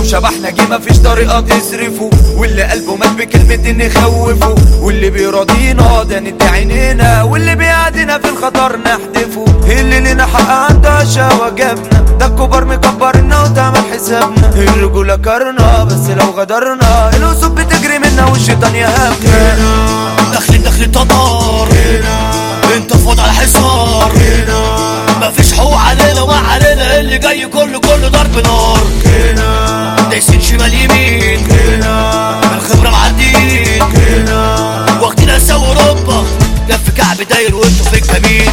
شبحنا جه مفيش طريقة تصرفه واللي قلبه مات بكلمة نخوفه واللي بيراضينا ده ندي عينينا واللي بيعدينا في الخطر نحدفه اللي لنا حق عنده شهوة جابنا ده الكبار مكبرنا وتعمل حسابنا الرجولة كرنا بس لو غدرنا الأسود بتجري منا والشيطان يهابنا داخلين داخلين تطار انت فاضي على الحصار مفيش حقوق علينا وما علينا اللي جاي كله كله ضرب نار دايسين شمال يمين الخبرة معديين واخدين اسيا واوروبا لف كعب داير وانتوا في الكمين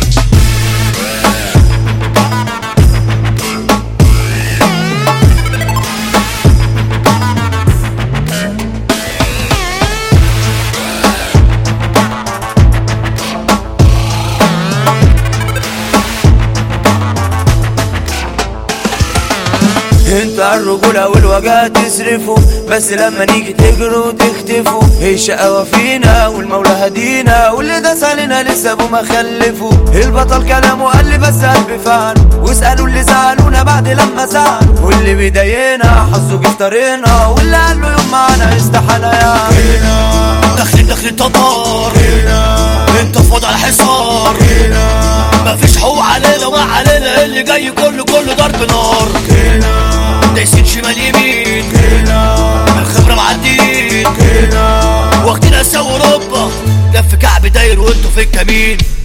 انت الرجولة والوجع تصرفوا بس لما نيجي تجروا تختفوا هي الشقاوة فينا والمولى هدينا واللي داس علينا لسه ابو ما خلفوا البطل كلامه قال لي بس قلبي فعل واسألوا اللي زعلونا بعد لما زعلوا واللي بيضايقنا حظه جه في طريقنا واللي قال له يوم معانا استحالة يعني داخلين داخلين تطار انت فاضي على الحصار مفيش حقوق علينا وما علينا اللي جاي كله كله ضرب نار دايسين شمال يمين الخبرة معديين واخدين اسيا واوروبا لف كعب داير وانتوا في الكمين